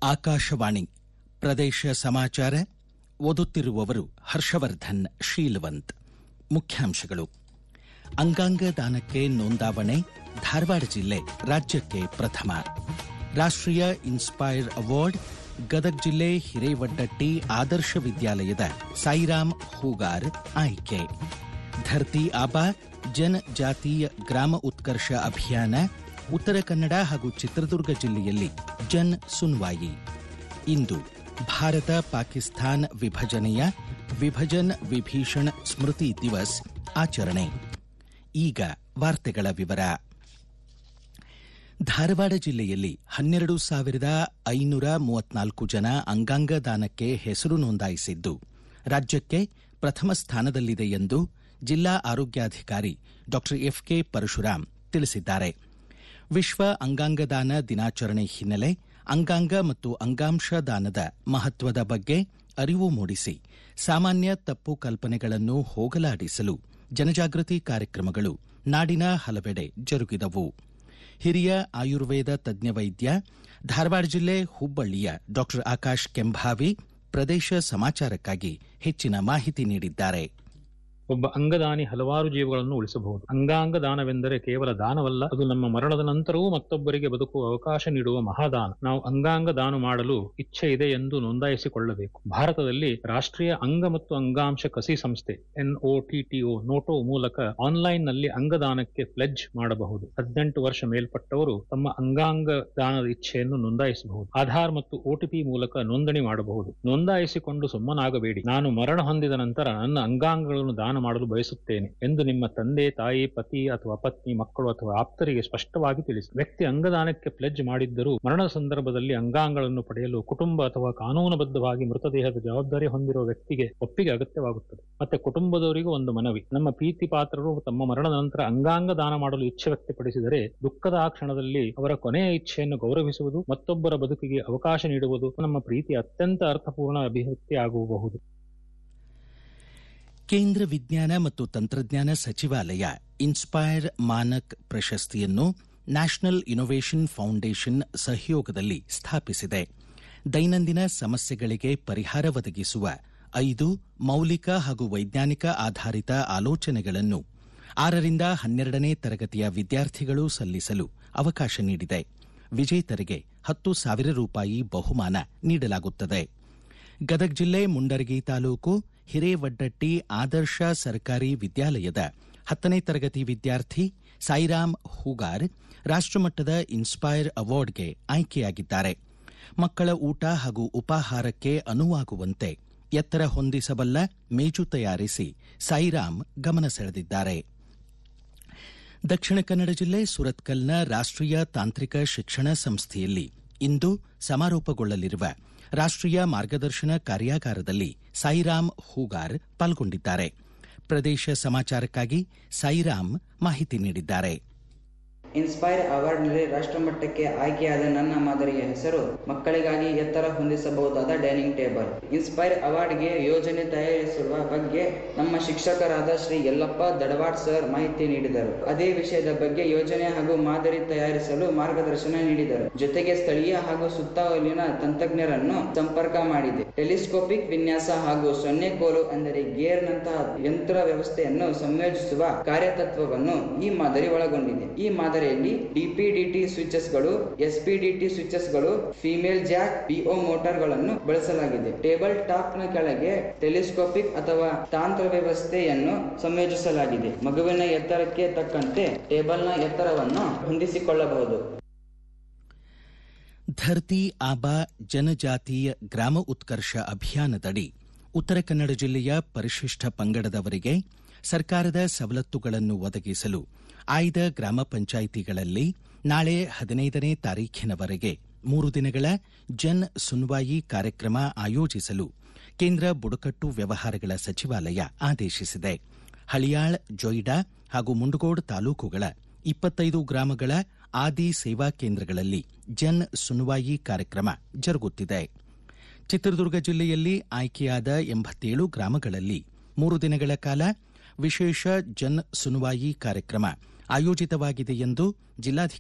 ಆಕಾಶವಾಣಿ ಪ್ರದೇಶ ಸಮಾಚಾರ ಓದುತ್ತಿರುವವರು ಹರ್ಷವರ್ಧನ್ ಶೀಲವಂತ್ ಮುಖ್ಯಾಂಶಗಳು ಅಂಗಾಂಗ ದಾನಕ್ಕೆ ನೋಂದಾವಣೆ ಧಾರವಾಡ ಜಿಲ್ಲೆ ರಾಜ್ಯಕ್ಕೆ ಪ್ರಥಮ ರಾಷ್ಟ್ರೀಯ ಇನ್ಸ್ಪೈರ್ ಅವಾರ್ಡ್ ಗದಗ ಜಿಲ್ಲೆ ಹಿರೇವಡ್ಡಟ್ಟಿ ಆದರ್ಶ ವಿದ್ಯಾಲಯದ ಸಾಯಿರಾಮ್ ಹೂಗಾರ್ ಆಯ್ಕೆ ಧರ್ತಿ ಆಬಾ ಜನಜಾತೀಯ ಗ್ರಾಮ ಉತ್ಕರ್ಷ ಅಭಿಯಾನ ಉತ್ತರ ಕನ್ನಡ ಹಾಗೂ ಚಿತ್ರದುರ್ಗ ಜಿಲ್ಲೆಯಲ್ಲಿ ಜನ್ ಸುನ್ವಾಯಿ ಇಂದು ಭಾರತ ಪಾಕಿಸ್ತಾನ್ ವಿಭಜನೆಯ ವಿಭಜನ್ ವಿಭೀಷಣ್ ಸ್ಮೃತಿ ದಿವಸ್ ಆಚರಣೆ ಈಗ ವಾರ್ತೆಗಳ ವಿವರ ಧಾರವಾಡ ಜಿಲ್ಲೆಯಲ್ಲಿ ಹನ್ನೆರಡು ಸಾವಿರದ ಐನೂರ ಮೂವತ್ನಾಲ್ಕು ಜನ ಅಂಗಾಂಗ ದಾನಕ್ಕೆ ಹೆಸರು ನೋಂದಾಯಿಸಿದ್ದು ರಾಜ್ಯಕ್ಕೆ ಪ್ರಥಮ ಸ್ಥಾನದಲ್ಲಿದೆ ಎಂದು ಜಿಲ್ಲಾ ಆರೋಗ್ಯಾಧಿಕಾರಿ ಡಾಕ್ಟರ್ ಎಫ್ಕೆ ಪರಶುರಾಮ್ ತಿಳಿಸಿದ್ದಾರೆ ವಿಶ್ವ ಅಂಗಾಂಗ ದಾನ ದಿನಾಚರಣೆ ಹಿನ್ನೆಲೆ ಅಂಗಾಂಗ ಮತ್ತು ಅಂಗಾಂಶ ದಾನದ ಮಹತ್ವದ ಬಗ್ಗೆ ಅರಿವು ಮೂಡಿಸಿ ಸಾಮಾನ್ಯ ತಪ್ಪು ಕಲ್ಪನೆಗಳನ್ನು ಹೋಗಲಾಡಿಸಲು ಜನಜಾಗೃತಿ ಕಾರ್ಯಕ್ರಮಗಳು ನಾಡಿನ ಹಲವೆಡೆ ಜರುಗಿದವು ಹಿರಿಯ ಆಯುರ್ವೇದ ತಜ್ಞ ವೈದ್ಯ ಧಾರವಾಡ ಜಿಲ್ಲೆ ಹುಬ್ಬಳ್ಳಿಯ ಡಾಕ್ಟರ್ ಆಕಾಶ್ ಕೆಂಭಾವಿ ಪ್ರದೇಶ ಸಮಾಚಾರಕ್ಕಾಗಿ ಹೆಚ್ಚಿನ ಮಾಹಿತಿ ನೀಡಿದ್ದಾರೆ ಒಬ್ಬ ಅಂಗದಾನಿ ಹಲವಾರು ಜೀವಗಳನ್ನು ಉಳಿಸಬಹುದು ಅಂಗಾಂಗ ದಾನವೆಂದರೆ ಕೇವಲ ದಾನವಲ್ಲ ಅದು ನಮ್ಮ ಮರಣದ ನಂತರವೂ ಮತ್ತೊಬ್ಬರಿಗೆ ಬದುಕುವ ಅವಕಾಶ ನೀಡುವ ಮಹಾದಾನ ನಾವು ಅಂಗಾಂಗ ದಾನ ಮಾಡಲು ಇಚ್ಛೆ ಇದೆ ಎಂದು ನೋಂದಾಯಿಸಿಕೊಳ್ಳಬೇಕು ಭಾರತದಲ್ಲಿ ರಾಷ್ಟ್ರೀಯ ಅಂಗ ಮತ್ತು ಅಂಗಾಂಶ ಕಸಿ ಸಂಸ್ಥೆ ಎನ್ಒಟಿಟಿಒ ನೋಟೋ ಮೂಲಕ ಆನ್ಲೈನ್ ನಲ್ಲಿ ಅಂಗದಾನಕ್ಕೆ ಪ್ಲೆಜ್ ಮಾಡಬಹುದು ಹದಿನೆಂಟು ವರ್ಷ ಮೇಲ್ಪಟ್ಟವರು ತಮ್ಮ ಅಂಗಾಂಗ ದಾನದ ಇಚ್ಛೆಯನ್ನು ನೋಂದಾಯಿಸಬಹುದು ಆಧಾರ್ ಮತ್ತು ಒಟಿಪಿ ಮೂಲಕ ನೋಂದಣಿ ಮಾಡಬಹುದು ನೋಂದಾಯಿಸಿಕೊಂಡು ಸುಮ್ಮನಾಗಬೇಡಿ ನಾನು ಮರಣ ಹೊಂದಿದ ನಂತರ ನನ್ನ ಅಂಗಾಂಗಗಳನ್ನು ದಾನ ಮಾಡಲು ಬಯಸುತ್ತೇನೆ ಎಂದು ನಿಮ್ಮ ತಂದೆ ತಾಯಿ ಪತಿ ಅಥವಾ ಪತ್ನಿ ಮಕ್ಕಳು ಅಥವಾ ಆಪ್ತರಿಗೆ ಸ್ಪಷ್ಟವಾಗಿ ತಿಳಿಸಿ ವ್ಯಕ್ತಿ ಅಂಗದಾನಕ್ಕೆ ಪ್ಲೆಜ್ ಮಾಡಿದ್ದರೂ ಮರಣದ ಸಂದರ್ಭದಲ್ಲಿ ಅಂಗಾಂಗಗಳನ್ನು ಪಡೆಯಲು ಕುಟುಂಬ ಅಥವಾ ಕಾನೂನುಬದ್ಧವಾಗಿ ಮೃತದೇಹದ ಜವಾಬ್ದಾರಿ ಹೊಂದಿರುವ ವ್ಯಕ್ತಿಗೆ ಒಪ್ಪಿಗೆ ಅಗತ್ಯವಾಗುತ್ತದೆ ಮತ್ತೆ ಕುಟುಂಬದವರಿಗೂ ಒಂದು ಮನವಿ ನಮ್ಮ ಪ್ರೀತಿ ಪಾತ್ರರು ತಮ್ಮ ಮರಣದ ನಂತರ ಅಂಗಾಂಗ ದಾನ ಮಾಡಲು ಇಚ್ಛೆ ವ್ಯಕ್ತಪಡಿಸಿದರೆ ದುಃಖದ ಆ ಕ್ಷಣದಲ್ಲಿ ಅವರ ಕೊನೆಯ ಇಚ್ಛೆಯನ್ನು ಗೌರವಿಸುವುದು ಮತ್ತೊಬ್ಬರ ಬದುಕಿಗೆ ಅವಕಾಶ ನೀಡುವುದು ನಮ್ಮ ಪ್ರೀತಿಯ ಅತ್ಯಂತ ಅರ್ಥಪೂರ್ಣ ಅಭಿವ್ಯಕ್ತಿ ಆಗಬಹುದು ಕೇಂದ್ರ ವಿಜ್ಞಾನ ಮತ್ತು ತಂತ್ರಜ್ಞಾನ ಸಚಿವಾಲಯ ಇನ್ಸ್ಪೈರ್ ಮಾನಕ್ ಪ್ರಶಸ್ತಿಯನ್ನು ನ್ಯಾಷನಲ್ ಇನೋವೇಷನ್ ಫೌಂಡೇಶನ್ ಸಹಯೋಗದಲ್ಲಿ ಸ್ಥಾಪಿಸಿದೆ ದೈನಂದಿನ ಸಮಸ್ಯೆಗಳಿಗೆ ಪರಿಹಾರ ಒದಗಿಸುವ ಐದು ಮೌಲಿಕ ಹಾಗೂ ವೈಜ್ಞಾನಿಕ ಆಧಾರಿತ ಆಲೋಚನೆಗಳನ್ನು ಆರರಿಂದ ಹನ್ನೆರಡನೇ ತರಗತಿಯ ವಿದ್ಯಾರ್ಥಿಗಳು ಸಲ್ಲಿಸಲು ಅವಕಾಶ ನೀಡಿದೆ ವಿಜೇತರಿಗೆ ಹತ್ತು ಸಾವಿರ ರೂಪಾಯಿ ಬಹುಮಾನ ನೀಡಲಾಗುತ್ತದೆ ಗದಗ ಜಿಲ್ಲೆ ಮುಂಡರಗಿ ತಾಲೂಕು ಹಿರೇವಡ್ಡಟ್ಟಿ ಆದರ್ಶ ಸರ್ಕಾರಿ ವಿದ್ಯಾಲಯದ ಹತ್ತನೇ ತರಗತಿ ವಿದ್ಯಾರ್ಥಿ ಸಾಯಿರಾಮ್ ಹೂಗಾರ್ ರಾಷ್ಟಮಟ್ಟದ ಇನ್ಸ್ಪೈರ್ ಅವಾರ್ಡ್ಗೆ ಆಯ್ಕೆಯಾಗಿದ್ದಾರೆ ಮಕ್ಕಳ ಊಟ ಹಾಗೂ ಉಪಾಹಾರಕ್ಕೆ ಅನುವಾಗುವಂತೆ ಎತ್ತರ ಹೊಂದಿಸಬಲ್ಲ ಮೇಜು ತಯಾರಿಸಿ ಸಾಯಿರಾಮ್ ಗಮನ ಸೆಳೆದಿದ್ದಾರೆ ದಕ್ಷಿಣ ಕನ್ನಡ ಜಿಲ್ಲೆ ಸುರತ್ಕಲ್ನ ರಾಷ್ಟ್ರೀಯ ತಾಂತ್ರಿಕ ಶಿಕ್ಷಣ ಸಂಸ್ಥೆಯಲ್ಲಿ ಇಂದು ಸಮಾರೋಪಗೊಳ್ಳಲಿರುವ ರಾಷ್ಟ್ರೀಯ ಮಾರ್ಗದರ್ಶನ ಕಾರ್ಯಾಗಾರದಲ್ಲಿ ಸಾಯಿರಾಮ್ ಹೂಗಾರ್ ಪಾಲ್ಗೊಂಡಿದ್ದಾರೆ ಪ್ರದೇಶ ಸಮಾಚಾರಕ್ಕಾಗಿ ಸಾಯಿರಾಮ್ ಮಾಹಿತಿ ನೀಡಿದ್ದಾರೆ ಇನ್ಸ್ಪೈರ್ ಅವಾರ್ಡ್ನಲ್ಲಿ ರಾಷ್ಟ್ರಮಟ್ಟಕ್ಕೆ ಆಯ್ಕೆಯಾದ ನನ್ನ ಮಾದರಿಯ ಹೆಸರು ಮಕ್ಕಳಿಗಾಗಿ ಎತ್ತರ ಹೊಂದಿಸಬಹುದಾದ ಡೈನಿಂಗ್ ಟೇಬಲ್ ಇನ್ಸ್ಪೈರ್ ಅವಾರ್ಡ್ಗೆ ಯೋಜನೆ ತಯಾರಿಸುವ ಬಗ್ಗೆ ನಮ್ಮ ಶಿಕ್ಷಕರಾದ ಶ್ರೀ ಯಲ್ಲಪ್ಪ ದಡವಾಡ್ ಸರ್ ಮಾಹಿತಿ ನೀಡಿದರು ಅದೇ ವಿಷಯದ ಬಗ್ಗೆ ಯೋಜನೆ ಹಾಗೂ ಮಾದರಿ ತಯಾರಿಸಲು ಮಾರ್ಗದರ್ಶನ ನೀಡಿದರು ಜೊತೆಗೆ ಸ್ಥಳೀಯ ಹಾಗೂ ಸುತ್ತಮುತ್ತಲಿನ ತಂತ್ರಜ್ಞರನ್ನು ಸಂಪರ್ಕ ಮಾಡಿದೆ ಟೆಲಿಸ್ಕೋಪಿಕ್ ವಿನ್ಯಾಸ ಹಾಗೂ ಸೊನ್ನೆ ಕೋಲು ಅಂದರೆ ಗೇರ್ ನಂತಹ ಯಂತ್ರ ವ್ಯವಸ್ಥೆಯನ್ನು ಸಂಯೋಜಿಸುವ ಕಾರ್ಯತತ್ವವನ್ನು ಈ ಮಾದರಿ ಒಳಗೊಂಡಿದೆ ಈ ಮಾದರಿ ಡಿಪಿಡಿಟಿ ಸ್ವಿಚಸ್ಗಳು ಎಸ್ಪಿಡಿಟಿ ಸ್ವಿಚಸ್ಗಳು ಫಿಮೇಲ್ ಜಾಕ್ ಪಿಒ ಮೋಟಾರ್ಗಳನ್ನು ಬಳಸಲಾಗಿದೆ ಟೇಬಲ್ ಟಾಪ್ ನ ಕೆಳಗೆ ಟೆಲಿಸ್ಕೋಪಿಕ್ ಅಥವಾ ತಾಂತ್ರ ವ್ಯವಸ್ಥೆಯನ್ನು ಸಂಯೋಜಿಸಲಾಗಿದೆ ಮಗುವಿನ ಎತ್ತರಕ್ಕೆ ತಕ್ಕಂತೆ ಟೇಬಲ್ನ ಎತ್ತರವನ್ನು ಹೊಂದಿಸಿಕೊಳ್ಳಬಹುದು ಧರ್ತಿ ಆಬಾ ಜನಜಾತೀಯ ಗ್ರಾಮ ಉತ್ಕರ್ಷ ಅಭಿಯಾನದಡಿ ಉತ್ತರ ಕನ್ನಡ ಜಿಲ್ಲೆಯ ಪರಿಶಿಷ್ಟ ಪಂಗಡದವರಿಗೆ ಸರ್ಕಾರದ ಸವಲತ್ತುಗಳನ್ನು ಒದಗಿಸಲು ಆಯ್ದ ಗ್ರಾಮ ಪಂಚಾಯಿತಿಗಳಲ್ಲಿ ನಾಳೆ ಹದಿನೈದನೇ ತಾರೀಖಿನವರೆಗೆ ಮೂರು ದಿನಗಳ ಜನ್ ಸುನ್ವಾಯಿ ಕಾರ್ಯಕ್ರಮ ಆಯೋಜಿಸಲು ಕೇಂದ್ರ ಬುಡಕಟ್ಟು ವ್ಯವಹಾರಗಳ ಸಚಿವಾಲಯ ಆದೇಶಿಸಿದೆ ಹಳಿಯಾಳ್ ಜೊಯ್ಡಾ ಹಾಗೂ ಮುಂಡಗೋಡ್ ತಾಲೂಕುಗಳ ಇಪ್ಪತ್ತೈದು ಗ್ರಾಮಗಳ ಆದಿ ಸೇವಾ ಕೇಂದ್ರಗಳಲ್ಲಿ ಜನ್ ಸುನ್ವಾಯಿ ಕಾರ್ಯಕ್ರಮ ಜರುಗುತ್ತಿದೆ ಚಿತ್ರದುರ್ಗ ಜಿಲ್ಲೆಯಲ್ಲಿ ಆಯ್ಕೆಯಾದ ಎಂಬತ್ತೇಳು ಗ್ರಾಮಗಳಲ್ಲಿ ಮೂರು ದಿನಗಳ ಕಾಲ ವಿಶೇಷ ಜನ್ ಸುನ್ವಾಯಿ ಕಾರ್ಯಕ್ರಮ ಆಯೋಜಿತವಾಗಿದೆ ಎಂದು ಜಿಲ್ಲಾಧಿಕಾರಿ